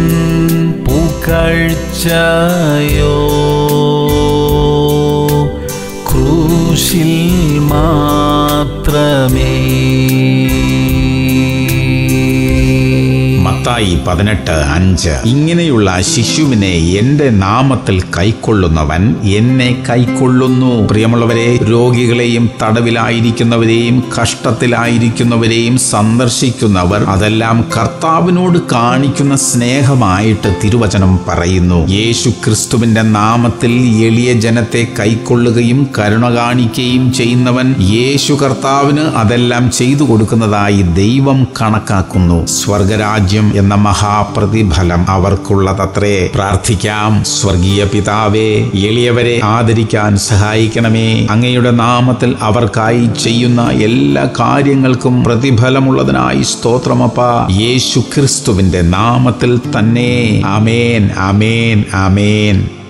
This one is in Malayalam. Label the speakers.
Speaker 1: പുകഴ്ചയോ ക്രൂശിൽ മാത്രമേ
Speaker 2: മത്തായി പതിനെട്ട് അഞ്ച് ഇങ്ങനെയുള്ള ശിശുവിനെ എന്റെ നാമത്തിൽ കൈക്കൊള്ളുന്നവൻ എന്നെ കൈക്കൊള്ളുന്നു പ്രിയമുള്ളവരെ രോഗികളെയും തടവിലായിരിക്കുന്നവരെയും കഷ്ടത്തിലായിരിക്കുന്നവരെയും സന്ദർശിക്കുന്നവർ അതെല്ലാം കർത്താവിനോട് കാണിക്കുന്ന സ്നേഹമായിട്ട് തിരുവചനം പറയുന്നു യേശു ക്രിസ്തുവിന്റെ നാമത്തിൽ എളിയ ജനത്തെ കൈക്കൊള്ളുകയും കരുണ കാണിക്കുകയും ചെയ്യുന്നവൻ യേശു കർത്താവിന് അതെല്ലാം ചെയ്തു കൊടുക്കുന്നതായി ദൈവം കണക്കാക്കുന്നു സ്വർഗരാജ്യം എന്ന മഹാപ്രതിഫലം അവർക്കുള്ളതത്രേ പ്രാർത്ഥിക്കാം സ്വർഗീയ പിതാവേ എളിയവരെ ആദരിക്കാൻ സഹായിക്കണമേ അങ്ങയുടെ നാമത്തിൽ അവർക്കായി ചെയ്യുന്ന എല്ലാ കാര്യങ്ങൾക്കും പ്രതിഫലമുള്ളതിനായി സ്തോത്രമപ്പ യേശു ക്രിസ്തുവിന്റെ നാമത്തിൽ തന്നെ അമേൻ അമേൻ അമേൻ